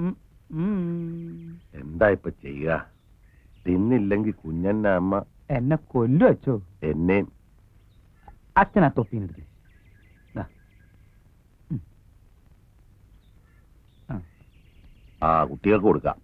ഉം, ഉം. എന്താ ഇപ്പൊ ചെയ്യുക തിന്നില്ലെങ്കിൽ കുഞ്ഞന്റെ അമ്മ എന്നെ കൊല്ലു അച്ചോ എന്നെയും അച്ഛനാ തൊപ്പീനെടുത്ത് ദാ. ഉം. ആ. ആ കുട്ടികൾക്ക് കൊടുക്കാം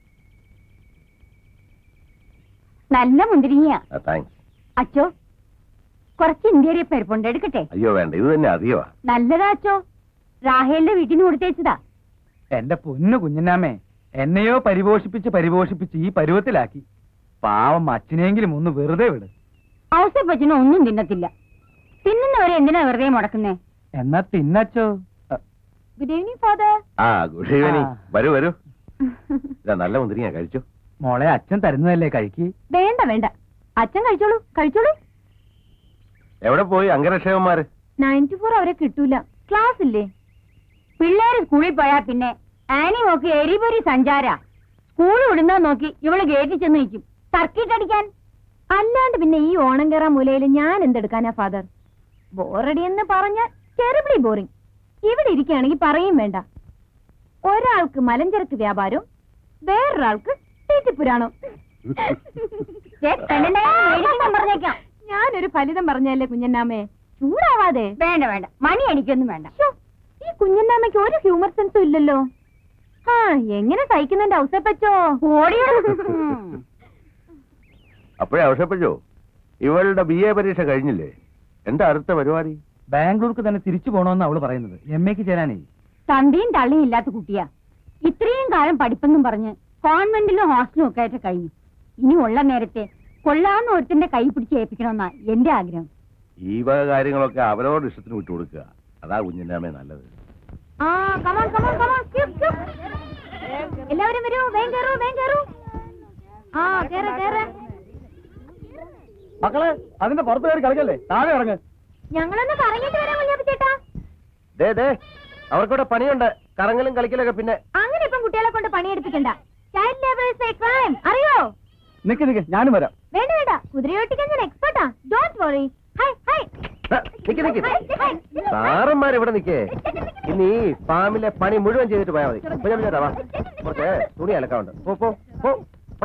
നല്ല മുന്തിരിങ്ങ താങ്ക്സ് അച്ചോ കുറച്ച് ഇന്ത്യയിലെ പരിപ്പുണ്ട് എടുക്കട്ടെ അയ്യോ വേണ്ട ഇത് തന്നെ അധികമാ നല്ലതാ അച്ചോ റാഹേലിന്റെ വീട്ടിന് കൊടുത്തേച്ചതാ എന്റെ പൊന്നു കുഞ്ഞിനാമേ എന്നെയോ പരിപോഷിപ്പിച്ച് പരിപോഷിപ്പിച്ച് ഈ പരുവത്തിലാക്കി പാവം അച്ഛനെങ്കിലും ഒന്ന് വെറുതെ വിട് ഔസപ്പച്ചനും ഒന്നും തിന്നത്തില്ല തിന്നുന്നവരെ എന്തിനാ വെറുതെ മുടക്കുന്നേ എന്നാ തിന്നച്ചോ അ, ഗുഡ് ഈവനിങ് ഫാദർ ആ ഗുഡ് ഈവനിങ് ആ. വരൂ വരൂ ഇതാ നല്ല മുന്തിരിങ്ങ കഴിച്ചു മോളെ അച്ഛൻ തരുന്നതല്ലേ കഴിക്ക് വേണ്ട വേണ്ട അച്ഛൻ കഴിച്ചോളൂ കഴിച്ചോളൂ എവിടെ പോയി അംഗരക്ഷകന്മാര് നയൻ ടു ഫോർ അവരെ കിട്ടൂല ക്ലാസ് ഇല്ലേ പിള്ളേര് സ്കൂളിൽ പോയാ പിന്നെ ആനി നോക്കി എരിപൊരി സഞ്ചാര സ്കൂൾ വിടുന്ന നോക്കി ഇവള് ഗേറ്റിൽ ചെന്ന് നിൽക്കും തർക്കിട്ടടിക്കാൻ അല്ലാണ്ട് പിന്നെ ഈ ഓണം കയറാൻ മൂലയിൽ ഞാൻ എന്തെടുക്കാനാ ഫാദർ ബോറടി എന്ന് പറഞ്ഞാൽ ടെറിബിളി ബോറിംഗ് ഇവിടെ ഇരിക്കുകയാണെങ്കിൽ പറയും വേണ്ട ഒരാൾക്ക് മലഞ്ചരക്ക് വ്യാപാരവും വേറൊരാൾക്ക് തീറ്റിപ്പുരാണോ പറഞ്ഞേക്കാം ഞാനൊരു ഫലിതം പറഞ്ഞല്ലേ കുഞ്ഞന്നാമേ ചൂടാവാതെ വേണ്ട വേണ്ട മണി എനിക്കൊന്നും വേണ്ട ഈ കുഞ്ഞന്നാമയ്ക്ക് ഒരു ഹ്യൂമർ സെൻസും ഇല്ലല്ലോ ആ എങ്ങനെ സഹിക്കുന്നുണ്ട് ഔസപ്പച്ചോ ഓടിയോ അപ്പോഴേ ആവശ്യപ്പെട്ടോ ഇവളുടെ ബി എ പരീക്ഷ കഴിഞ്ഞില്ലേ എന്താ അടുത്ത പരിപാടി ബാംഗ്ലൂർക്ക് തന്നെ തിരിച്ചു പോണോന്ന് അവള് പറയുന്നത് എം എക്ക് ചേരാനേ തന്റെയും തള്ളിയും ഇല്ലാത്ത കുട്ടിയാ ഇത്രയും കാലം പഠിപ്പെന്നും പറഞ്ഞ് കോൺവെന്റിലും ഹോസ്റ്റലും ഒക്കെ ആയിട്ട് കഴിഞ്ഞു ഇനി ഉള്ള നേരത്തെ കൊള്ളാവുന്ന ഒരുത്തിന്റെ കൈ പിടിച്ച് ഏൽപ്പിക്കണമെന്നാ എന്റെ ആഗ്രഹം ഈ വക കാര്യങ്ങളൊക്കെ അവരോട് ഇഷ്ടത്തിന് വിട്ടു കൊടുക്കുക അതാ കുഞ്ഞിന്റെ അമ്മേ നല്ലത് ആ കമോൺ കമോൺ കമോൺ എല്ലാവരും വരൂ വേഗം കയറൂ വേഗം കയറൂ ആ കേറ കേറ മക്കളെ അതിന്റെ പുറത്ത് കയറി കളിക്കല്ലേ താഴെ ഇറങ്ങ് ഞങ്ങളൊന്ന് പറഞ്ഞിട്ട് വരാം കുഞ്ഞാപ്പ ചേട്ടാ ദേ ദേ അവർക്കിവിടെ പണിയുണ്ട് കറങ്ങലും കളിക്കലൊക്കെ പിന്നെ അങ്ങനെ ഇപ്പം കുട്ടികളെ കൊണ്ട് പണിയെടുപ്പിക്കണ്ട child labour is a crime അറിയോ നിക്ക് നിക്ക് ഞാനും വരാം വേണ്ട വേണ്ട കുതിരയോട്ടിക്കാൻ ഞാൻ എക്സ്പെർട്ടാ ഡോണ്ട് വറി ഹൈ ഹൈ ആ, നിക്ക് നിക്ക് സാറന്മാർ ഇവിടെ നിക്കേ ഇനി ഈ ഫാമിലെ പണി മുഴുവൻ ചെയ്തിട്ട് പോയാൽ മതി ഇപ്പൊ ഞാൻ വിചാരാ, വാ കുറച്ച് തുണി അലക്കാറുണ്ട് പോ പോ പോ പ്ര.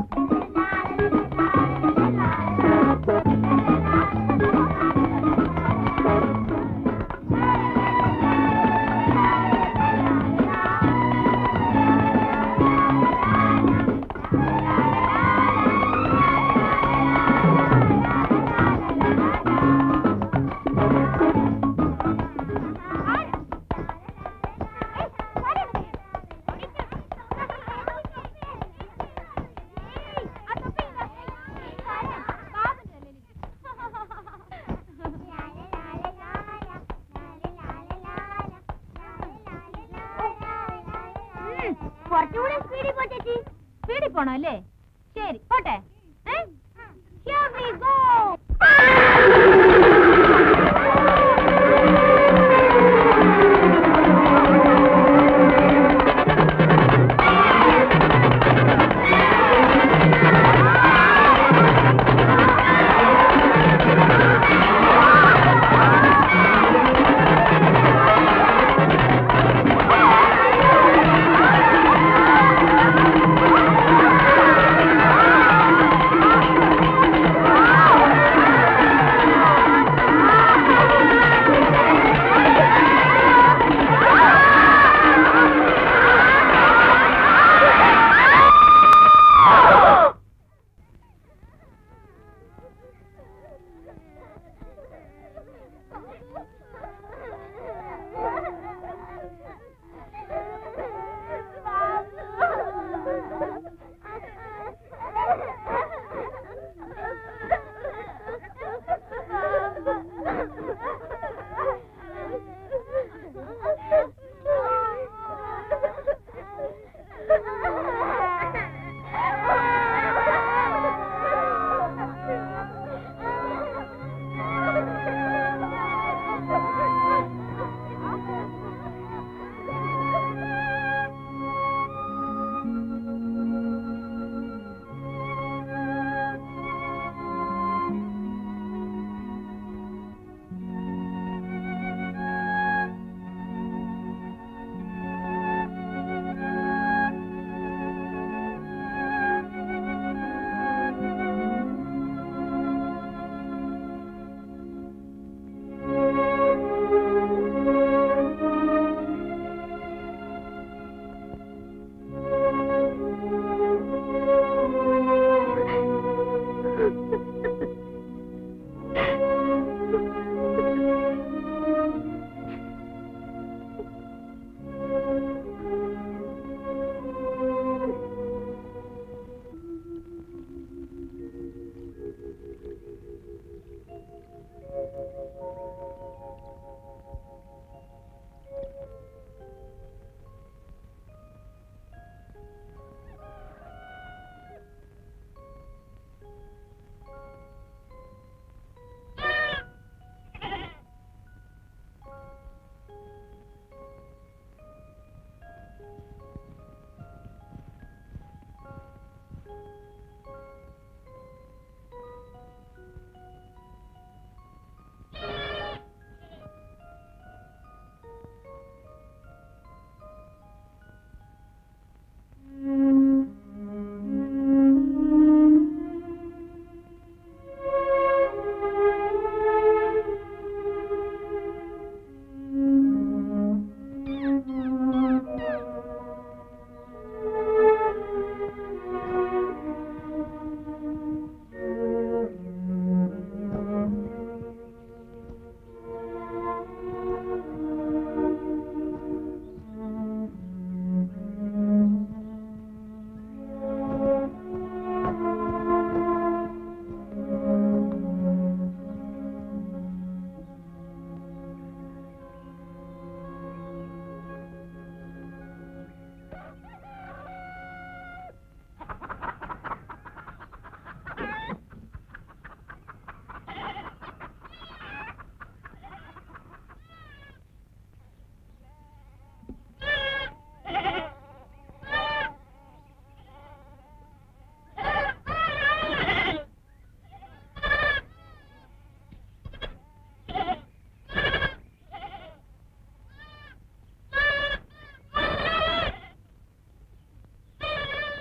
കുറച്ചുകൂടെ സ്പീഡിൽ പോ ചേച്ചി സ്പീഡിൽ പോണോ അല്ലേ ശരി പോട്ടെ ഏ? Here we go. ആ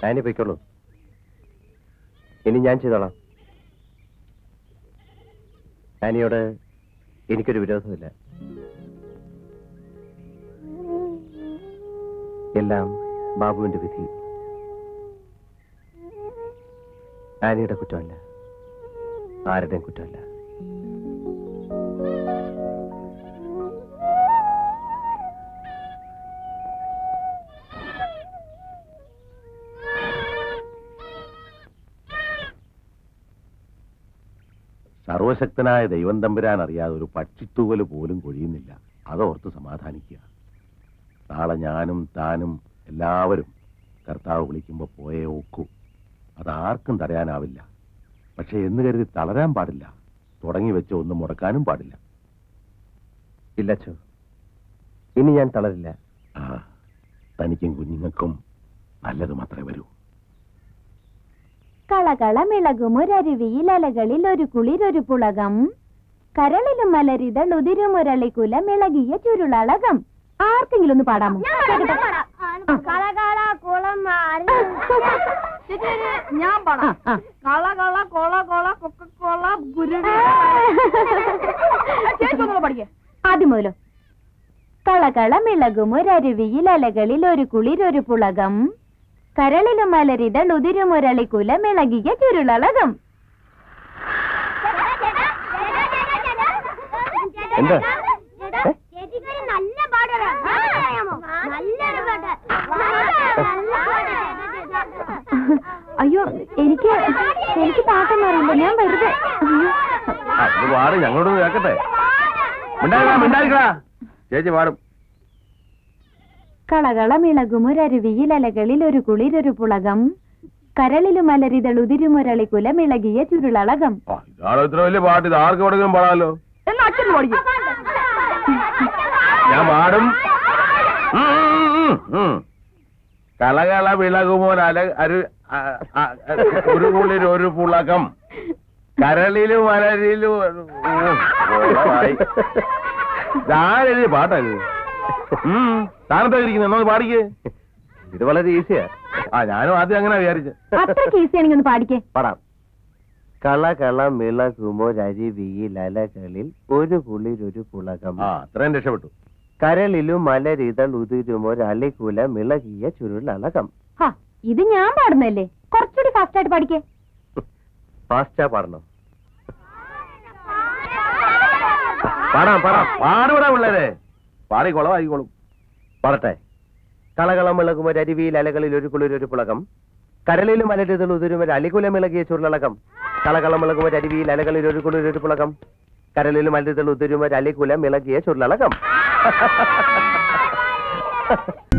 ആനി പൊയ്ക്കോളൂ ഇനി ഞാൻ ചെയ്തോളാം ആനിയോട് എനിക്കൊരു വിരോധമില്ല എല്ലാം ബാബുവിന്റെ വിധി ആനിയുടെ കുറ്റമല്ല ആരുടെയും കുറ്റമല്ല സർവശക്തനായ ദൈവം തമ്പുരാൻ അറിയാതെ ഒരു പക്ഷിത്തൂവല് പോലും കൊഴിയുന്നില്ല അതോർത്ത് സമാധാനിക്കുക നാളെ ഞാനും താനും എല്ലാവരും കർത്താവ് വിളിക്കുമ്പോൾ പോയേ ഒക്കൂ അതാർക്കും തടയാനാവില്ല പക്ഷെ എന്ന് കരുതി തളരാൻ പാടില്ല തുടങ്ങി വെച്ച് ഒന്നും മുടക്കാനും പാടില്ല ഇല്ലച്ചോ ഇനി ഞാൻ തളരില്ല ആ തനിക്കും കുഞ്ഞുങ്ങൾക്കും നല്ലത് മാത്രമേ വരൂ കളകളമിളകുമൊരരുവിയിൽ അലകളിൽ ഒരു കുളിരൊരു പുളകം കരളിലും മലരിതൾ ഉതിരുമൊരളിക്കുല മിളകിയ ചുരുളളകം ആർക്കെങ്കിലും ഒന്ന് പാടാമോ ഞാൻ പാടാം ആ, ആ. കള കള കോള കോള കൊക്ക കോള ഗുരുവി ചേച്ചി പഠിക്കേ ആദ്യം മുതലോ കളകളമിളകുമൊരരുവിയിൽ അലകളിൽ ഒരു കുളിരൊരു പുളകം കരളിലും മലരിതൾ ഉതിരുമൊരളിക്കുല മിളകിയ ചുരുളളകം എന്താ? ഏ? നല്ല പാടാമോ നല്ലൊരു അയ്യോ എനിക്ക് എനിക്ക് പാട്ടൊന്നും അറിയില്ല ഞാൻ വെറുതെ അയ്യോ. ആ, ഇത് പാട് ഞങ്ങളോട് കേക്കട്ടെ മിണ്ടാതിരിക്കടാ, മിണ്ടാതിരിക്കടാ. ചേച്ചി പാടും കളകളമിളകുമൊരരുവിയിൽ അലകളിൽ ഒരു കുളിരൊരു പുളകം കരളിലും മലരിതൾ ഉതിരുമൊരളിക്കുല മിളകിയ ചുരുളളകം ആ, ഇതാണോ ഇത്ര വലിയ പാട്ട് ഇത് ആർക്ക് എവിടെങ്കിലും പാടാമല്ലോ എന്നാ അച്ഛൻ പഠിക്കേ ഞാൻ പാടും ഉം, ഉം, ഉം, ഉം. കളകള വിളകുമോൻ അല അരു അ- അ- ഒരു കുളിർ ഒരു പുളകം കരളിലും അലരിലും ഒരു- ഉം, കൊളമായി. ഇതാരെഴുതിയ പാട്ടത് താനത്തായിരിക്കുന്നു എന്നൊന്ന് പാടിക്കേ ഇത് വളരെ ഈസിയാ ആ ഞാനും ആദ്യം അങ്ങനെ വിചാരിച്ചു അത്രയ്ക്ക് ഈസി ആണെങ്കിൽ ഒന്ന് പാടിക്കേ പാടാം കള കള മിളകുമൊരരുവിയിൽ അലകളിൽ ഒരു കുളിരൊരു പുളകം ആ അത്രയും രക്ഷപ്പെട്ടു കരളിലും മലരിതൾ ഉതിരുമൊരളികുല മിളകിയ ചുരുളളകം ഹാ ഇത് ഞാൻ പാടുന്നല്ലേ കുറച്ചുകൂടി ഫാസ്റ്റ് ആയിട്ട് പാടിക്കേ ഫാസ്റ്റാ പാടണം പാടാം പാടാം പാടുവിടാ പിള്ളേരെ പാടി കുളമായിക്കോളും പാടട്ടെ കളകളം മിളകും ഒരു അരുവിയിൽ അലകളിൽ ഒരു കുളിരൊരു പുളകം കരളിലും മലരുതൽ ഉതിരും ഒരു അലികുല മിളകിയ ചുരുളകം കളകളം മിളകും ഒരു അരുവിയിൽ അലകളിൽ ഒരു കുളിരൊരു പുളകം കരളിലും മലരുതൽ ഉതിരും ഒരു അലികുല മിളകിയ ചുരുളകം